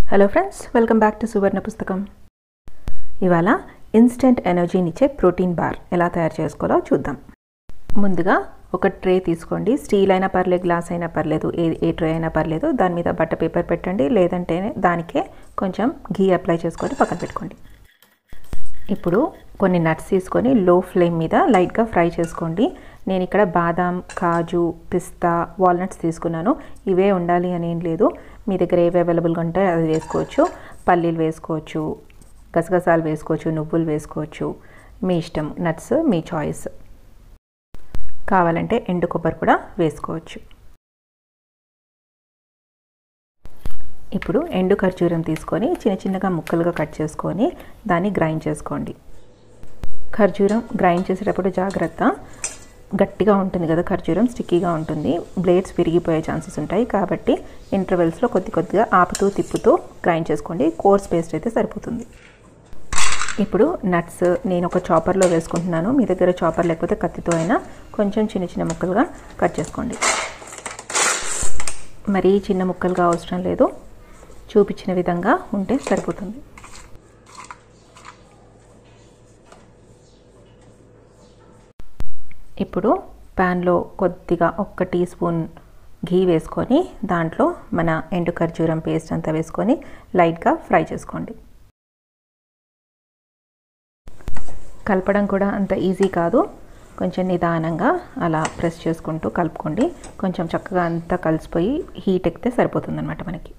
hello friends welcome back to Suvarna Pustakam ఇవాళ instant ఎనర్జీనిచ్చే protein bar ఎలా తయారు చేసుకోవాలో చూద్దాం ముందుగా ఒక ట్రే తీసుకోండి స్టీల్ అయినా పర్లేదు గ్లాస్ అయినా పర్లేదు ఏ ఏ ట్రే అయినా పర్లేదు దాని మీద బట్ట పేపర్ పెట్టండి లేదంటే దానికే కొంచెం ఘీ అప్లై చేసుకొని పక్కన పెట్టుకోండి ఇప్పుడు కొన్ని నట్స్ తీసుకొని లో ఫ్లేమ్ మీద లైట్గా ఫ్రై చేసుకోండి నేను ఇక్కడ బాదాం కాజు పిస్తా వాల్నట్స్ తీసుకున్నాను ఇవే ఉండాలి అని ఏం లేదు మీ దగ్గర ఏవి అవైలబుల్గా ఉంటే అది వేసుకోవచ్చు పల్లీలు వేసుకోవచ్చు గసగసాలు వేసుకోవచ్చు నువ్వులు వేసుకోవచ్చు మీ ఇష్టం నట్స్ మీ చాయిస్ కావాలంటే ఎండు కొబ్బరి కూడా వేసుకోవచ్చు ఇప్పుడు ఎండు ఖర్జూరం తీసుకొని చిన్న చిన్నగా ముక్కలుగా కట్ చేసుకొని దాన్ని గ్రైండ్ చేసుకోండి ఖర్జూరం గ్రైండ్ చేసేటప్పుడు జాగ్రత్త గట్టిగా ఉంటుంది కదా ఖర్జూరం స్టిక్కీగా ఉంటుంది బ్లేడ్స్ విరిగిపోయే ఛాన్సెస్ ఉంటాయి కాబట్టి ఇంటర్వెల్స్లో కొద్ది కొద్దిగా ఆపుతూ తిప్పుతూ గ్రైండ్ చేసుకోండి కోర్స్ పేస్ట్ అయితే సరిపోతుంది ఇప్పుడు నట్స్ నేను ఒక చాపర్లో వేసుకుంటున్నాను మీ దగ్గర చాపర్ లేకపోతే కత్తితో అయినా కొంచెం చిన్న చిన్న ముక్కలుగా కట్ చేసుకోండి మరీ చిన్న ముక్కలుగా అవసరం లేదు చూపించిన విధంగా ఉంటే సరిపోతుంది ఇప్పుడు ప్యాన్లో కొద్దిగా ఒక్క టీ స్పూన్ ఘీ వేసుకొని దాంట్లో మన ఎండు ఖర్జూరం పేస్ట్ అంతా వేసుకొని లైట్గా ఫ్రై చేసుకోండి కలపడం కూడా అంత ఈజీ కాదు కొంచెం నిదానంగా అలా ప్రెస్ చేసుకుంటూ కలుపుకోండి కొంచెం చక్కగా అంతా కలిసిపోయి హీట్ ఎక్కితే సరిపోతుందన్నమాట మనకి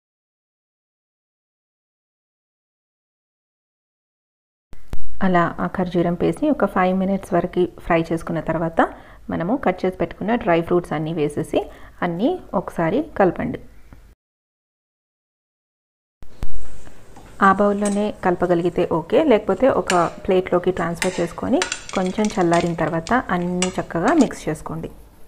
అలా ఆ ఖర్జూరం పేస్ట్ని ఒక ఫైవ్ మినిట్స్ వరకు ఫ్రై చేసుకున్న తర్వాత మనము కట్ చేసి పెట్టుకున్న డ్రై ఫ్రూట్స్ అన్నీ వేసేసి అన్నీ ఒకసారి కలపండి ఆ బౌల్లోనే కలపగలిగితే ఓకే లేకపోతే ఒక ప్లేట్లోకి ట్రాన్స్ఫర్ చేసుకొని కొంచెం చల్లారిన తర్వాత అన్నీ చక్కగా మిక్స్ చేసుకోండి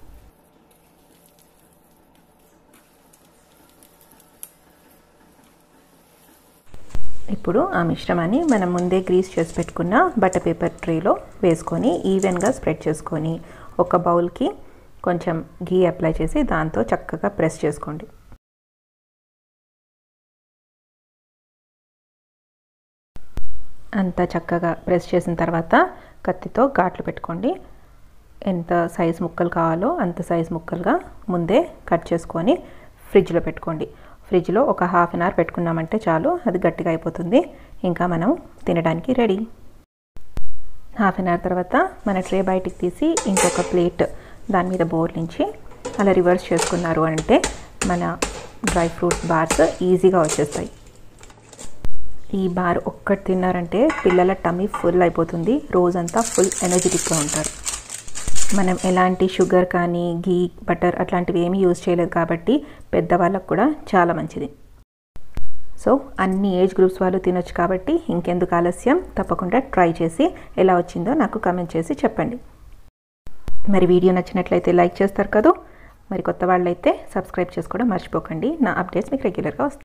ఇప్పుడు ఆ మిశ్రమాన్ని మనం ముందే గ్రీస్ చేసి పెట్టుకున్న బట్టర్ పేపర్ ట్రేలో వేసుకొని ఈవెన్గా స్ప్రెడ్ చేసుకొని ఒక బౌల్కి కొంచెం ఘీ అప్లై చేసి దాంతో చక్కగా ప్రెస్ చేసుకోండి అంత చక్కగా ప్రెస్ చేసిన తర్వాత కత్తితో ఘాట్లు పెట్టుకోండి ఎంత సైజ్ ముక్కలు కావాలో అంత సైజ్ ముక్కలుగా ముందే కట్ చేసుకొని ఫ్రిడ్జ్లో పెట్టుకోండి ఫ్రిడ్జ్లో ఒక హాఫ్ అన్ అవర్ పెట్టుకున్నామంటే చాలు అది గట్టిగా అయిపోతుంది ఇంకా మనం తినడానికి రెడీ హాఫ్ అన్ అవర్ తర్వాత మన ట్రే బయటికి తీసి ఇంకొక ప్లేట్ దాని మీద బోర్లించి అలా రివర్స్ చేసుకున్నారు అంటే మన డ్రై ఫ్రూట్ బార్స్ ఈజీగా వచ్చేస్తాయి ఈ బార్ ఒక్కటి తిన్నారంటే పిల్లల టమీ ఫుల్ అయిపోతుంది రోజంతా ఫుల్ ఎనర్జెటిక్గా ఉంటారు మనం ఎలాంటి షుగర్ కానీ ఘీ బటర్ అట్లాంటివి ఏమీ యూజ్ చేయలేదు కాబట్టి పెద్దవాళ్ళకు కూడా చాలా మంచిది సో అన్ని ఏజ్ గ్రూప్స్ వాళ్ళు తినొచ్చు కాబట్టి ఇంకెందుకు ఆలస్యం తప్పకుండా ట్రై చేసి ఎలా వచ్చిందో నాకు కమెంట్ చేసి చెప్పండి మరి వీడియో నచ్చినట్లయితే లైక్ చేస్తారు కదా మరి కొత్త వాళ్ళైతే సబ్స్క్రైబ్ చేసుకోవడం మర్చిపోకండి నా అప్డేట్స్ మీకు రెగ్యులర్గా వస్తాయి